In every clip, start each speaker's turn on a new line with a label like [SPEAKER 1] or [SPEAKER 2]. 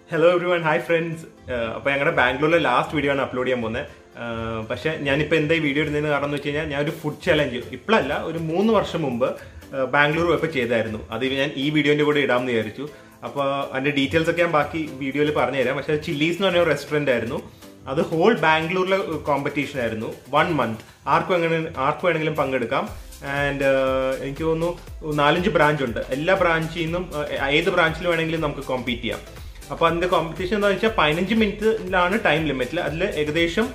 [SPEAKER 1] hello everyone hi friends അപ്പോൾ ഞങ്ങളുടെ ബാംഗ്ലൂരിലെ ലാസ്റ്റ് വീഡിയോ ആണ് അപ്ലോഡ് ചെയ്യാൻ പോകുന്നത് പക്ഷേ ഞാനിപ്പോൾ എന്താ ഈ വീഡിയോ ഇടുന്നതെന്ന് കാരണം എന്ന് വെച്ച് കഴിഞ്ഞാൽ ഞാൻ ഒരു ഫുഡ് ചലഞ്ച് ഇപ്പോഴല്ല ഒരു മൂന്ന് വർഷം മുമ്പ് ആ, ബാംഗ്ലൂർ പോയപ്പോൾ ചെയ്തായിരുന്നു അത് ഞാൻ ഈ വീഡിയോൻ്റെ കൂടെ ഇടാമെന്ന് വിചാരിച്ചു അപ്പോൾ അതിൻ്റെ ഡീറ്റെയിൽസ് ഒക്കെ ഞാൻ ബാക്കി വീഡിയോയിൽ പറഞ്ഞു തരാം പക്ഷേ ചില്ലീസ് എന്ന് പറഞ്ഞ ഒരു റെസ്റ്റോറൻ്റ് ആയിരുന്നു അത് ഹോൾ ബാംഗ്ലൂരിലെ കോമ്പറ്റീഷൻ ആയിരുന്നു വൺ മന്ത് ആർക്കും എങ്ങനെ ആർക്കും വേണമെങ്കിലും പങ്കെടുക്കാം ആൻഡ് എനിക്ക് തോന്നുന്നു നാലഞ്ച് ബ്രാഞ്ച് ഉണ്ട് എല്ലാ ബ്രാഞ്ചിൽ നിന്നും ആ, ഏത് ബ്രാഞ്ചിൽ വേണമെങ്കിലും നമുക്ക് കോമ്പീറ്റ് ചെയ്യാം അപ്പൊ അതിന്റെ കോമ്പറ്റീഷൻ എന്താ വെച്ചാൽ പതിനഞ്ച് മിനിറ്റിലാണ് ടൈം ലിമിറ്റിൽ അതിൽ ഏകദേശം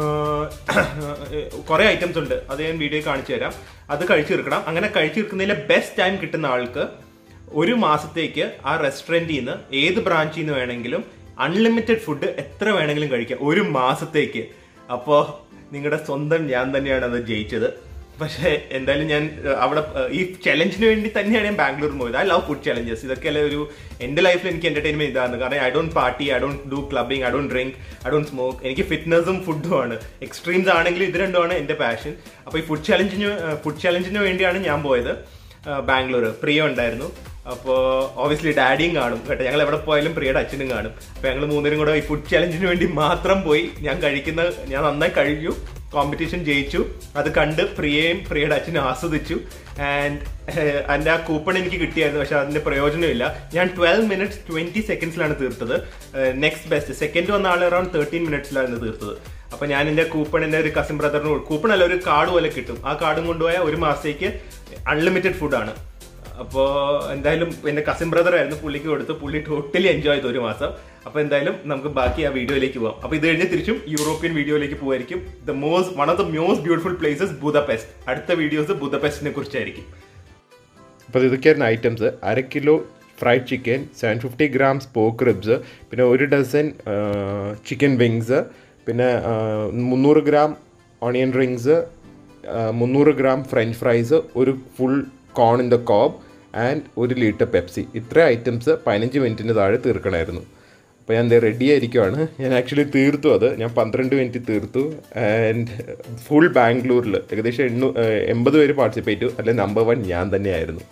[SPEAKER 1] കുറെ ഐറ്റംസ് ഉണ്ട് അത് ഞാൻ വീഡിയോ കാണിച്ചു തരാം അത് കഴിച്ചു തീർക്കണം അങ്ങനെ കഴിച്ചു തീർക്കുന്നതിലെ ബെസ്റ്റ് ടൈം കിട്ടുന്ന ആൾക്ക് ഒരു മാസത്തേക്ക് ആ റെസ്റ്റോറൻറ്റിൽ നിന്ന് ഏത് ബ്രാഞ്ചിൽ നിന്ന് വേണമെങ്കിലും അൺലിമിറ്റഡ് ഫുഡ് എത്ര വേണമെങ്കിലും കഴിക്കാം ഒരു മാസത്തേക്ക് അപ്പോൾ നിങ്ങളുടെ സ്വന്തം ഞാൻ തന്നെയാണ് അത് ജയിച്ചത് പക്ഷേ എന്തായാലും ഞാൻ ഏഹ്, അവിടെ ഏഹ്, ഈ ചലഞ്ചിന് വേണ്ടി തന്നെയാണ് ഞാൻ ബാംഗ്ലൂർ പോയത് ഐ ലവ് ഫുഡ് ചലഞ്ചസ് ഇതൊക്കെയല്ലേ ഒരു എൻ്റെ ലൈഫിൽ എനിക്ക് എന്റർടൈൻമെന്റ് ഇതാണ് കാരണം I don't party I don't do clubbing I don't drink I don't smoke എനിക്ക് ഫിറ്റ്നസും ഫുഡും ആണ് എക്സ്ട്രീംസ് ആണെങ്കിലും ഇത് രണ്ടുമാണ് എൻ്റെ പാഷൻ അപ്പോൾ ഈ ഫുഡ് ചലഞ്ചിന് ഫുഡ് ചലഞ്ചിന് വേണ്ടിയാണ് ഞാൻ പോയത് ഏഹ്, ബാംഗ്ലൂർ പ്രിയ ഉണ്ടായിരുന്നു അപ്പോൾ ഓബിയസ്ലി ഡാഡിയും കാണും കേട്ടോ ഞങ്ങൾ എവിടെ പോയാലും പ്രിയയുടെ അച്ഛനും കാണും അപ്പോൾ ഞങ്ങൾ മൂന്നരും കൂടെ ഈ ഫുഡ് ചലഞ്ചിന് വേണ്ടി മാത്രം പോയി ഞാൻ കഴിക്കുന്ന ഞാൻ നന്നായി കഴിച്ചു കോമ്പറ്റീഷൻ ജയിച്ചു അത് കണ്ട് പ്രിയയും പ്രിയയുടെ അച്ഛനും ആസ്വദിച്ചു ആൻഡ് എൻ്റെ ആ കൂപ്പൺ എനിക്ക് കിട്ടിയായിരുന്നു പക്ഷെ അതിന്റെ പ്രയോജനമില്ല ഞാൻ ട്വൽവ് മിനിറ്റ്സ് ട്വന്റി സെക്കൻഡ്സിലാണ് തീർത്തത് നെക്സ്റ്റ് ബെസ്റ്റ് സെക്കൻഡ് വന്ന ആൾ അറൌണ്ട് തേർട്ടീൻ മിനിറ്റ്സിലാണ് തീർത്തത് അപ്പൊ ഞാൻ എന്റെ കൂപ്പൺ എന്റെ ഒരു കസിൻ ബ്രദറിന് കൂപ്പൺ അല്ല ഒരു കാർഡ് പോലെ കിട്ടും ആ കാർഡും കൊണ്ടുപോയാൽ ഒരു മാസത്തേക്ക് അൺലിമിറ്റഡ് ഫുഡാണ് അപ്പോ എന്തായാലും എന്റെ കസിൻ ബ്രദർ ആയിരുന്നു പുള്ളിക്ക് കൊടുത്ത് പുള്ളി ടോട്ടലി എൻജോയ് ചെയ്തു ഒരു മാസം അപ്പൊ എന്തായാലും നമുക്ക് ബാക്കി ആ വീഡിയോയിലേക്ക് പോവാം അപ്പൊ ഇത് കഴിഞ്ഞ് തിരിച്ചും യൂറോപ്യൻ വീഡിയോയിലേക്ക് പോവായിരിക്കും the most one of the most beautiful places Budapest അടുത്ത വീഡിയോസ് ബുദപെസ്റ്റിനെ കുറിച്ചായിരിക്കും
[SPEAKER 2] അപ്പോൾ ഇതൊക്കെയായിരുന്നു ഐറ്റംസ് അര kilo fried chicken seven fifty grams pork ribs പിന്നെ ഒരു ഡസൻ ചിക്കൻ വിങ്സ് പിന്നെ ആ, മുന്നൂറ് ഗ്രാം ഓണിയൻ റിങ്സ് മുന്നൂറ് ഗ്രാം ഫ്രഞ്ച് ഫ്രൈസ് ഒരു full corn in the cob and ഒരു ലിറ്റർ പെപ്സി ഇത്ര ഐറ്റംസ് പതിനഞ്ച് മിനിറ്റിന് താഴെ തീർക്കണമായിരുന്നു അപ്പോൾ ഞാൻ റെഡി ആയിരിക്കുവാണ് ഞാൻ ആക്ച്വലി തീർത്തു അത് ഞാൻ പന്ത്രണ്ട് മിനിറ്റ് തീർത്തു ആൻഡ് ഫുൾ ബാംഗ്ലൂരിൽ ഏകദേശം എണ്ണൂ എൺപത് പേര് പാർട്ടിസിപ്പേറ്റ് ചെയ്തു അതിൽ നമ്പർ വൺ ഞാൻ തന്നെയായിരുന്നു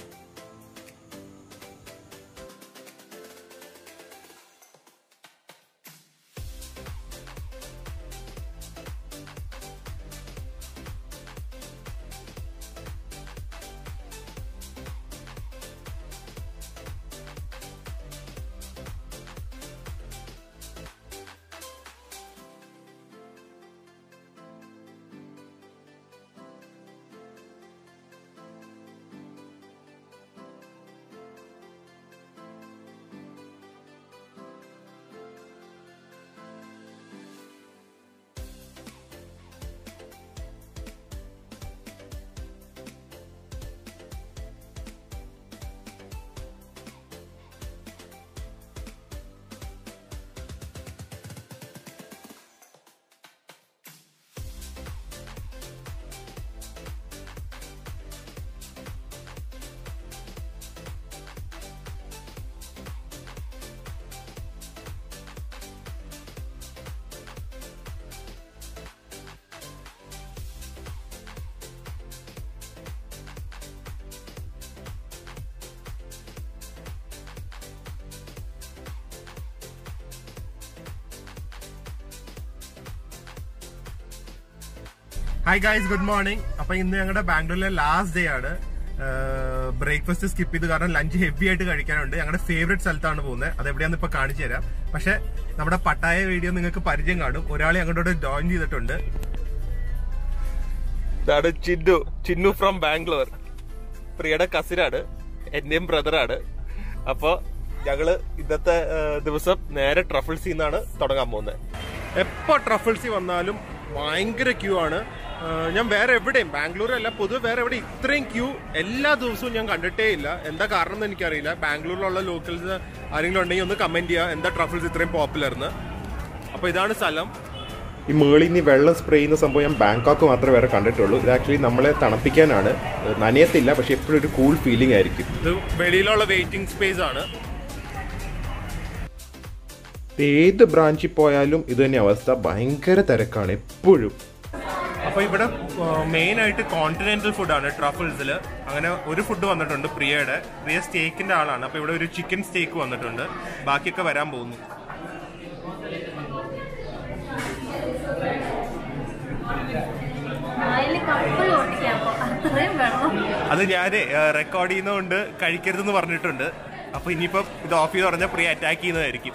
[SPEAKER 1] ഹായ് ഗൈസ് ഗുഡ് മോർണിംഗ് അപ്പൊ ഇന്ന് ഞങ്ങളുടെ ബാംഗ്ലൂരിലെ ലാസ്റ്റ് ഡേ ആണ് ബ്രേക്ക്ഫാസ്റ്റ് സ്കിപ്പ് ചെയ്ത് കാരണം ലഞ്ച് ഹെവി ആയിട്ട് കഴിക്കാനുണ്ട് ഞങ്ങളുടെ ഫേവറേറ്റ് സ്ഥലത്താണ് പോകുന്നത് അത് എവിടെയാന്ന് ഇപ്പൊ കാണിച്ചു തരാം പക്ഷെ നമ്മുടെ പട്ടായ വീഡിയോ നിങ്ങൾക്ക് പരിചയം കാണും ഒരാളെ അങ്ങോട്ടോട്ട് ജോയിൻ ചെയ്തിട്ടുണ്ട് ഇതാണ് ചിന്നു ചിന്നു ഫ്രം ബാംഗ്ലൂർ പ്രിയയുടെ കസിനാണ് എന്റെയും ബ്രദറാണ് അപ്പൊ ഞങ്ങള് ഇന്നത്തെ ആ, ദിവസം നേരെ ട്രഫിൾസിൽ നിന്നാണ് തുടങ്ങാൻ പോകുന്നത് എപ്പോ ട്രഫിൾസി വന്നാലും ഭയങ്കര ക്യൂ ആണ് ആ, ഞാൻ വേറെ എവിടെയും ബാംഗ്ലൂർ അല്ല പൊതുവെ വേറെ എവിടെ ഇത്രയും ക്യൂ എല്ലാ ദിവസവും ഞാൻ കണ്ടിട്ടേ ഇല്ല എന്താ കാരണം എന്ന് എനിക്കറിയില്ല ബാംഗ്ലൂരിലുള്ള ലോക്കൽസ് ആരെങ്കിലും ഉണ്ടെങ്കിൽ ഒന്ന് കമന്റ് ചെയ്യുക എന്താ ട്രഫിൾസ് ഇത്രയും പോപ്പുലർ എന്ന് അപ്പൊ ഇതാണ് സ്ഥലം
[SPEAKER 2] ഈ മേളിൽ നിന്ന് വെള്ളം സ്പ്രേ ചെയ്യുന്ന സംഭവം ഞാൻ ബാങ്കോക്ക് മാത്രമേ വേറെ കണ്ടിട്ടുള്ളൂ ഇത് ആക്ച്വലി നമ്മളെ തണുപ്പിക്കാനാണ് നനയത്തില്ല പക്ഷെ എപ്പോഴും ഒരു കൂൾ ഫീലിംഗ് ആയിരിക്കും
[SPEAKER 1] ഇത് വെളിയിലുള്ള വെയിറ്റിംഗ് സ്പേസ് ആണ്
[SPEAKER 2] ഇത് ഏത് ബ്രാഞ്ചിൽ പോയാലും ഇത് തന്നെ അവസ്ഥ ഭയങ്കര തിരക്കാണ് എപ്പോഴും
[SPEAKER 1] അപ്പൊ ഇവിടെ മെയിൻ ആയിട്ട് കോണ്ടിനെന്റൽ ഫുഡാണ് ട്രഫിൾസിൽ അങ്ങനെ ഒരു ഫുഡ് വന്നിട്ടുണ്ട് പ്രിയയുടെ പ്രിയ സ്റ്റേക്കിന്റെ ആളാണ് അപ്പൊ ഇവിടെ ഒരു ചിക്കൻ സ്റ്റേക്ക് വന്നിട്ടുണ്ട് ബാക്കിയൊക്കെ വരാൻ പോകുന്നു
[SPEAKER 3] അതിൽ കപ്പൽ ഓട്ടിക്കാം അപ്പൊ അത്രയും വേണം
[SPEAKER 1] അത് ഞാൻ റെക്കോർഡ് ചെയ്യുന്നതുകൊണ്ട് കഴിക്കരുതെന്ന് പറഞ്ഞിട്ടുണ്ട് അപ്പൊ ഇനിയിപ്പം ഇത് ഓഫ് ചെയ്ത് പറഞ്ഞാൽ പ്രീ അറ്റാക്ക് ചെയ്യുന്നതായിരിക്കും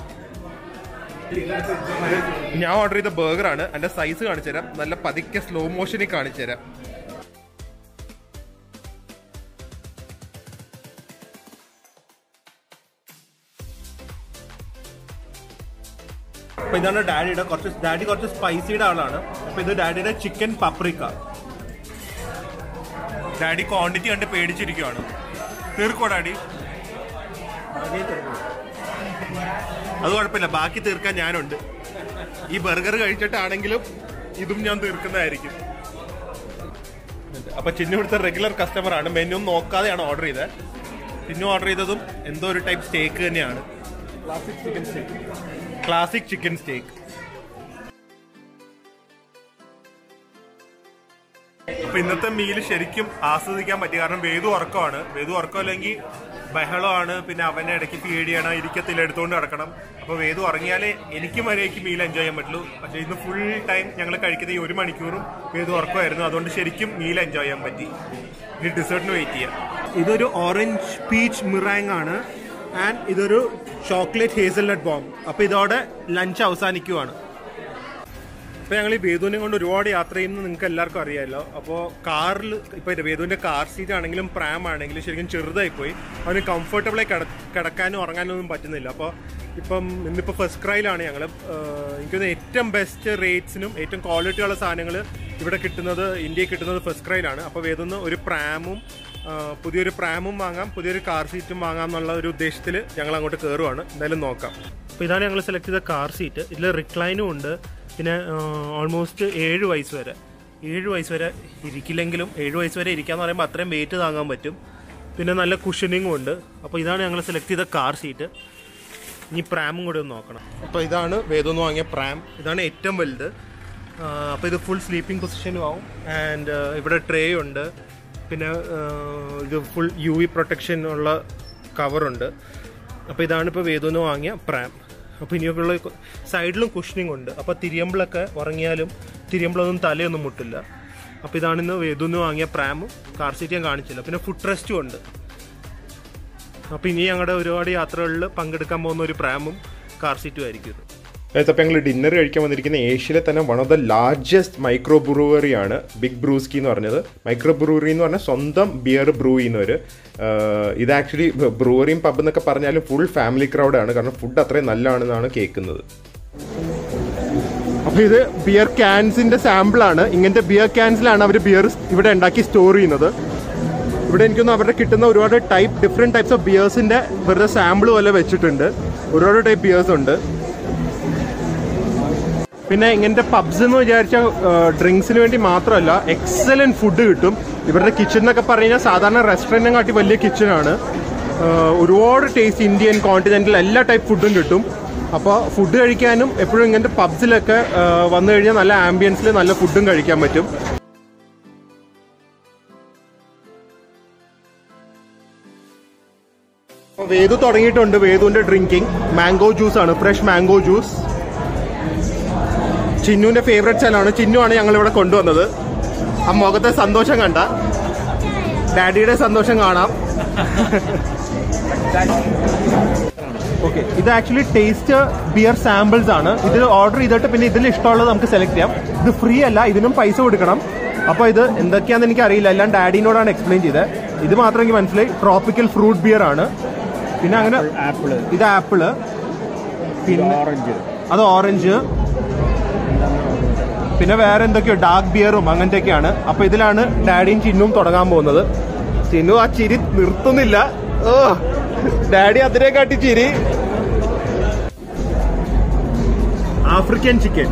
[SPEAKER 1] ഞാൻ ഓർഡർ ചെയ്ത ബർഗർ ആണ് അതിന്റെ സൈസ് കാണിച്ചു തരാം നല്ല പതുക്കെ സ്ലോ മോഷനിൽ കാണിച്ചു തരാം അപ്പൊ ഇതാണ് ഡാഡിയുടെ കുറച്ച് ഡാഡി കുറച്ച് സ്പൈസിയുടെ ആളാണ് അപ്പൊ ഇത് ഡാഡിയുടെ ചിക്കൻ പപ്രിക്ക ഡാഡി ക്വാണ്ടിറ്റി കണ്ട് പേടിച്ചിരിക്കുവാണ് തീർക്കോ ഡാഡി അത് കുഴപ്പമില്ല ബാക്കി തീർക്കാൻ ഞാനുണ്ട് ഈ ബർഗർ കഴിച്ചിട്ടാണെങ്കിലും ഇതും ഞാൻ തീർക്കുന്നതായിരിക്കും അപ്പൊ ചിന്നു ഇവിടുത്തെ റെഗുലർ കസ്റ്റമർ ആണ് മെനു നോക്കാതെയാണ് ഓർഡർ ചെയ്തത് ചിന്നു ഓർഡർ ചെയ്തതും എന്തോ ഒരു ടൈപ്പ് സ്റ്റേക്ക് തന്നെയാണ് classic chicken steak classic chicken steak അപ്പൊ ഇന്നത്തെ മീൽ ശരിക്കും ആസ്വദിക്കാൻ പറ്റി കാരണം വേദു ഉറക്കമാണ് വേദു ഉറക്കം അല്ലെങ്കിൽ ബഹളമാണ് പിന്നെ അവനെ ഇടയ്ക്ക് ഫീഡ് ചെയ്യണം ഇരിക്കത്തില്ല എടുത്തുകൊണ്ട് നടക്കണം അപ്പൊ വേദു ഉറങ്ങിയാലേ എനിക്ക് മര്യാദയ്ക്ക് മീൽ എൻജോയ് ചെയ്യാൻ പറ്റുള്ളൂ പക്ഷേ ഇന്ന് ഫുൾ ടൈം ഞങ്ങൾ കഴിക്കുന്ന ഈ ഒരു മണിക്കൂറും വേദു ഉറക്കമായിരുന്നു അതുകൊണ്ട് ശരിക്കും മീൽ എൻജോയ് ചെയ്യാൻ പറ്റി ഇനി ഡിസേർട്ടിന് വെയിറ്റ് ചെയ്യാം ഇതൊരു ഓറഞ്ച് പീച്ച് മിറാങ് ആണ് ആൻഡ് ഇതൊരു ചോക്ലേറ്റ് ഹേസൽനട്ട് ബോം അപ്പൊ ഇതോടെ ലഞ്ച് അവസാനിക്കുവാണ് ഇപ്പൊ ഞങ്ങൾ ഈ വേദുവിനെ കൊണ്ട് ഒരുപാട് യാത്ര ചെയ്യുന്നത് നിങ്ങൾക്ക് എല്ലാവർക്കും അറിയാമല്ലോ അപ്പോൾ കാറിൽ ഇപ്പൊ വേദുവിന്റെ കാർ സീറ്റ് ആണെങ്കിലും പ്രാം ആണെങ്കിലും ശരിക്കും ചെറുതായി പോയി അവന് കംഫർട്ടബിളായി കിട കിടക്കാനും ഉറങ്ങാനും ഒന്നും പറ്റുന്നില്ല അപ്പോൾ ഇപ്പം ഇന്നിപ്പോൾ ഫസ്റ്റ് ക്രൈയിലാണ് ഞങ്ങൾ എനിക്കൊന്ന് ഏറ്റവും ബെസ്റ്റ് റേറ്റ്സിനും ഏറ്റവും ക്വാളിറ്റി ഉള്ള സാധനങ്ങൾ ഇവിടെ കിട്ടുന്നത് ഇന്ത്യയിൽ കിട്ടുന്നത് ഫസ്റ്റ് ക്രൈയിലാണ് അപ്പോൾ വേദുന്ന് ഒരു പ്രാമും ആ, പുതിയൊരു പ്രാമും വാങ്ങാം പുതിയൊരു കാർ സീറ്റും വാങ്ങാം എന്നുള്ള ഒരു ഉദ്ദേശത്തിൽ ഞങ്ങൾ അങ്ങോട്ട് കയറുവാണ് എന്തായാലും നോക്കാം അപ്പോൾ ഇതാണ് ഞങ്ങൾ സെലക്ട് ചെയ്ത കാർ സീറ്റ് ഇതിൽ റിക്ലൈനും ഉണ്ട് പിന്നെ ഓൾമോസ്റ്റ് ഏഴ് വയസ്സ് വരെ ഏഴ് വയസ്സ് വരെ ഇരിക്കില്ലെങ്കിലും ഏഴ് വയസ്സ് വരെ ഇരിക്കാന്ന് പറയുമ്പോൾ അത്രയും വെയിറ്റ് താങ്ങാൻ പറ്റും പിന്നെ നല്ല കുഷനിങ്ങും ഉണ്ട് അപ്പോൾ ഇതാണ് ഞങ്ങൾ സെലക്ട് ചെയ്ത കാർ സീറ്റ് ഇനി പ്രാമും കൂടെ ഒന്ന് നോക്കണം അപ്പോൾ ഇതാണ് വേദമെന്ന് വാങ്ങിയ പ്രാം ഇതാണ് ഏറ്റവും വലുത് അപ്പോൾ ഇത് ഫുൾ സ്ലീപ്പിംഗ് പൊസിഷനും ആവും ആൻഡ് ഇവിടെ ട്രേ ഉണ്ട് പിന്നെ ആ, ഇത് ഫുൾ യു വി പ്രൊട്ടക്ഷൻ ഉള്ള കവറുണ്ട് അപ്പോൾ ഇതാണ് ഇപ്പോൾ വേദുന്ന് വാങ്ങിയ പ്രാം അപ്പോൾ ഇനിയൊക്കെയുള്ള സൈഡിലും കുഷനിങ് ഉണ്ട് അപ്പോൾ തിരിയമ്പിളൊക്കെ ഉറങ്ങിയാലും തിരിയമ്പിളൊന്നും തലയൊന്നും മുട്ടില്ല അപ്പോൾ ഇതാണ് ഇന്ന് വേദുന്ന് വാങ്ങിയ പ്രാമും കാർ സീറ്റ് ഞാൻ കാണിച്ചില്ല പിന്നെ ഫുഡ് റെസ്റ്റും ഉണ്ട് അപ്പോൾ ഇനി ഞങ്ങളുടെ ഒരുപാട് യാത്രകളിൽ പങ്കെടുക്കാൻ പോകുന്ന ഒരു പ്രാമും കാർ സീറ്റും ആയിരിക്കും ഇത്
[SPEAKER 2] അപ്പോൾ ഞങ്ങൾ ഡിന്നർ കഴിക്കാൻ വന്നിരിക്കുന്ന ഏഷ്യയിലെ തന്നെ one of the largest micro brewery ആണ് ബിഗ് ബ്രൂസ്കി എന്ന് പറഞ്ഞത് മൈക്രോ ബ്രൂവറി എന്ന് പറഞ്ഞാൽ സ്വന്തം ബിയർ ബ്രൂ ചെയ്യുന്നവർ ഇത് ആക്ച്വലി ബ്രൂവറിയും പബ് എന്നൊക്കെ പറഞ്ഞാലും ഫുൾ ഫാമിലി ക്രൗഡാണ് കാരണം ഫുഡ് അത്രയും നല്ലതാണെന്നാണ് കേൾക്കുന്നത്
[SPEAKER 1] അപ്പോൾ ഇത് ബിയർ ക്യാൻസിന്റെ സാമ്പിൾ ആണ് ഇങ്ങനത്തെ ബിയർ ക്യാൻസിലാണ് അവർ ബിയർ ഇവിടെ ഉണ്ടാക്കി സ്റ്റോർ ചെയ്യുന്നത് ഇവിടെ എനിക്കൊന്ന് അവരുടെ കിട്ടുന്ന ഒരുപാട് ടൈപ്പ് ഡിഫറെന്റ് ടൈപ്സ് ഓഫ് ബിയേഴ്സിന്റെ വെറുതെ സാമ്പിൾ പോലെ വെച്ചിട്ടുണ്ട് ഒരുപാട് ടൈപ്പ് ബിയേഴ്സ് ഉണ്ട് പിന്നെ ഇങ്ങനത്തെ പബ്സ് എന്ന് വിചാരിച്ച ഡ്രിങ്ക്സിന് വേണ്ടി മാത്രമല്ല എക്സലന്റ് ഫുഡ് കിട്ടും ഇവരുടെ കിച്ചൺ എന്നൊക്കെ പറഞ്ഞു കഴിഞ്ഞാൽ സാധാരണ റെസ്റ്റോറൻറ്റിനെ കാട്ടി വലിയ കിച്ചണാണ് ഒരുപാട് ടേസ്റ്റ് ഇന്ത്യൻ കോണ്ടിനെന്റൽ എല്ലാ ടൈപ്പ് ഫുഡും കിട്ടും അപ്പോൾ ഫുഡ് കഴിക്കാനും എപ്പോഴും ഇങ്ങനത്തെ പബ്സിലൊക്കെ വന്നു കഴിഞ്ഞാൽ നല്ല ആംബിയൻസിൽ നല്ല ഫുഡും കഴിക്കാൻ പറ്റും അപ്പോൾ വേദു തുടങ്ങിയിട്ടുണ്ട് വേദുവിന്റെ ഡ്രിങ്കിങ് മാംഗോ ജ്യൂസ് ആണ് ഫ്രഷ് മാംഗോ ജ്യൂസ് ചിന്നുവിന്റെ ഫേവറേറ്റ് സ്ഥലമാണ് ചിന്നു ആണ് ഞങ്ങൾ ഇവിടെ കൊണ്ടുവന്നത് ആ മുഖത്തെ സന്തോഷം കണ്ട ഡാഡിയുടെ സന്തോഷം കാണാം ഓക്കെ ഇത് ആക്ച്വലി ടേസ്റ്റ് ബിയർ സാമ്പിൾസ് ആണ് ഇത് ഓർഡർ ചെയ്തിട്ട് പിന്നെ ഇതിൽ ഇഷ്ടമുള്ളത് നമുക്ക് സെലക്ട് ചെയ്യാം ഇത് ഫ്രീ അല്ല ഇതിനും പൈസ കൊടുക്കണം അപ്പോൾ ഇത് എന്തൊക്കെയാണെന്ന് എനിക്ക് അറിയില്ല എല്ലാം ഡാഡിനോടാണ് എക്സ്പ്ലെയിൻ ചെയ്തത് ഇത് മാത്രം എനിക്ക് മനസ്സിലായി ട്രോപ്പിക്കൽ ഫ്രൂട്ട് ബിയർ ആണ് പിന്നെ അങ്ങനെ
[SPEAKER 4] ആപ്പിള്
[SPEAKER 1] ഇത് ആപ്പിള് പിന്നെ
[SPEAKER 4] ഓറഞ്ച്
[SPEAKER 1] അത് ഓറഞ്ച് പിന്നെ വേറെ എന്തൊക്കെയോ ഡാർക്ക് ബിയറും അങ്ങനത്തെയൊക്കെയാണ് അപ്പൊ ഇതിലാണ് ഡാഡിയും ചിന്നും തുടങ്ങാൻ പോകുന്നത് ചിന്നു ആ ചിരി നിർത്തുന്നില്ല ഓ ഡാഡി അതിനെ കാട്ടി ചിരി ആഫ്രിക്കൻ ചിക്കൻ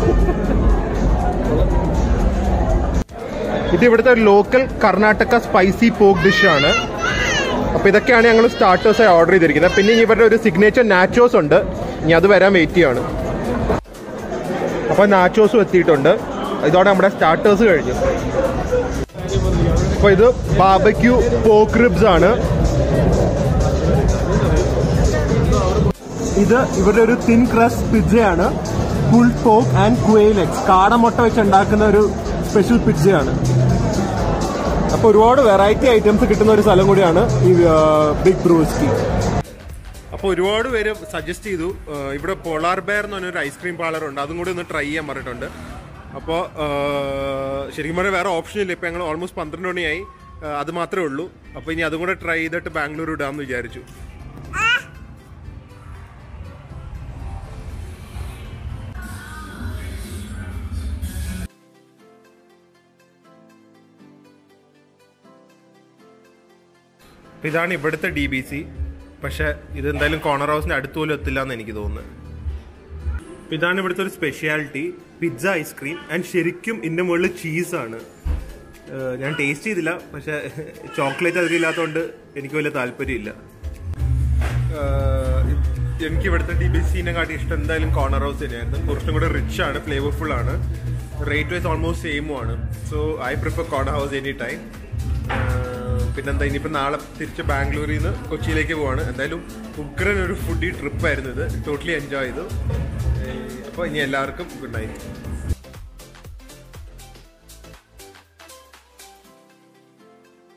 [SPEAKER 1] ഇത് ഇവിടുത്തെ ഒരു local Karnataka spicy pork dish ആണ് അപ്പൊ ഇതൊക്കെയാണ് ഞങ്ങൾ സ്റ്റാർട്ടേഴ്സായി ഓർഡർ ചെയ്തിരിക്കുന്നത് പിന്നെ ഇനി ഇവരുടെ ഒരു സിഗ്നേച്ചർ നാച്ചോസ് ഉണ്ട് ഇനി അത് വരാൻ വെയിറ്റ് ചെയ്യാണ് അപ്പൊ നാച്ചോസും എത്തിയിട്ടുണ്ട് ഇതോടെ നമ്മുടെ സ്റ്റാർട്ടേഴ്സ് കഴിഞ്ഞു അപ്പൊ ഇത് ബാബക്യൂ പോക്ക് റിബ്സ് ആണ് ഇത് ഇവരുടെ ഒരു തിൻ ക്രസ് പിzzയാണ് full pork and quail eggs കാടമുട്ട വെച്ച് ഉണ്ടാക്കുന്ന ഒരു
[SPEAKER 4] സ്പെഷ്യൽ പിzzയാണ് അപ്പോൾ ഒരുപാട് വെറൈറ്റി ഐറ്റംസ് കിട്ടുന്ന ഒരു സ്ഥലം കൂടിയാണ് ഈ ബിഗ് ബ്രൂസ്കി
[SPEAKER 2] അപ്പോൾ ഒരുപാട് പേര് സജസ്റ്റ് ചെയ്തു ആ, ഇവിടെ പോളാർ ബെയർ എന്ന് പറഞ്ഞൊരു ഐസ്ക്രീം പാർലർ ഉണ്ട് അതും കൂടി ഒന്ന് ട്രൈ ചെയ്യാൻ പറഞ്ഞിട്ടുണ്ട് അപ്പോൾ ശരിക്കും പറഞ്ഞാൽ വേറെ ഓപ്ഷൻ ഇല്ല ഇപ്പോൾ ഞങ്ങൾ ഓൾമോസ്റ്റ് പന്ത്രണ്ട് മണിയായി ആ, അത് മാത്രമേ ഉള്ളൂ അപ്പോൾ ഇനി അതും കൂടെ ട്രൈ ചെയ്തിട്ട് ബാംഗ്ലൂർ ഇടാമെന്ന് വിചാരിച്ചു അപ്പൊ ഇതാണ് ഇവിടുത്തെ ഡി ബി സി പക്ഷെ ഇത് എന്തായാലും കോർണർ ഹൗസിന്റെ അടുത്ത് പോലും എത്തില്ല എന്ന് എനിക്ക് തോന്നുന്നത് അപ്പൊ ഇതാണ് ഇവിടുത്തെ ഒരു സ്പെഷ്യാലിറ്റി പിസ്സ ഐസ്ക്രീം ആൻഡ് ശരിക്കും ഇതിന്റെ മുകളിൽ ചീസാണ് ഞാൻ ടേസ്റ്റ് ചെയ്തില്ല പക്ഷെ ചോക്ലേറ്റ് അതിലില്ലാത്തതുകൊണ്ട് എനിക്ക് വലിയ താല്പര്യമില്ല ഏഹ്, എനിക്ക് ഇവിടുത്തെ ഡി ബി സിനെ കാട്ടി ഇഷ്ടം എന്തായാലും കോർണർ ഹൗസ് തന്നെയായിരുന്നു കുറച്ചും കൂടെ റിച്ച് ആണ് ഫ്ലേവർഫുൾ ആണ് റേറ്റ് വൈസ് ഓൾമോസ്റ്റ് സെയിമും ആണ് so I prefer Corner House any time പിന്നെന്താ ഇനിയിപ്പോൾ നാളെ തിരിച്ച് ബാംഗ്ലൂരിൽ നിന്ന് കൊച്ചിയിലേക്ക് പോവാണ് എന്തായാലും ഉഗ്രൻ ഒരു ഫുഡി ട്രിപ്പ് ആയിരുന്നു ഇത് ടോട്ടലി എൻജോയ് ചെയ്തു അപ്പോൾ ഇനി എല്ലാവർക്കും ഗുഡ് നൈറ്റ്